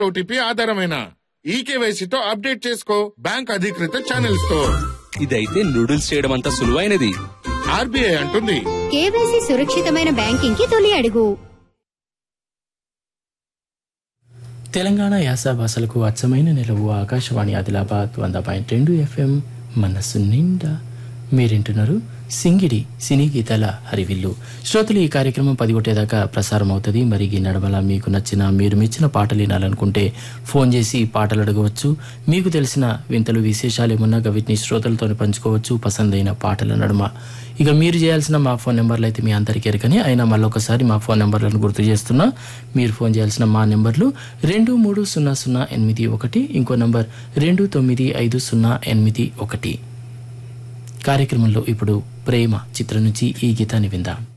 OTP ఆధారమైన ఈ కేవైసీతో అప్డేట్ చేసుకో బ్యాంక్ అధికృత ఛానల్స్ తో ఇదైతే నూడిల్స్ చేయడం అంత సులువైనది ఆర్బీఐ అంటుంది కేవైసీ సురక్షితమైన బ్యాంకింగ్ కి తొలి అడుగు తెలంగాణ యాస భాషలకు అచ్చమైన నిలవు ఆకాశవాణి ఆదిలాబాద్ వంద పాయింట్ రెండు ఎఫ్ఎం మనస్సు నిండా మీరింటున్నారు సింగిడి సినీ గీతాల హరివిల్లు శ్రోతలు ఈ కార్యక్రమం పది కొట్టేదాకా ప్రసారం అవుతుంది మరి ఈ నడమల మీకు నచ్చిన మీరు మెచ్చిన పాటలు వినాలనుకుంటే ఫోన్ చేసి పాటలు అడగవచ్చు మీకు తెలిసిన వింతలు విశేషాలు ఏమన్నా వీటిని శ్రోతలతో పంచుకోవచ్చు పసందైన పాటల నడుమ ఇక మీరు చేయాల్సిన మా ఫోన్ నెంబర్లు అయితే మీ అందరికీ ఎరకని అయినా మళ్ళొకసారి మా ఫోన్ నెంబర్లను గుర్తు చేస్తున్నా మీరు ఫోన్ చేయాల్సిన మా నెంబర్లు రెండు మూడు సున్నా సున్నా ఎనిమిది ఒకటి ఇంకో నంబర్ రెండు తొమ్మిది ఐదు సున్నా ఎనిమిది ఒకటి కార్యక్రమంలో ఇప్పుడు ప్రేమ చిత్రం నుంచి ఈ గీతాన్ని విందాం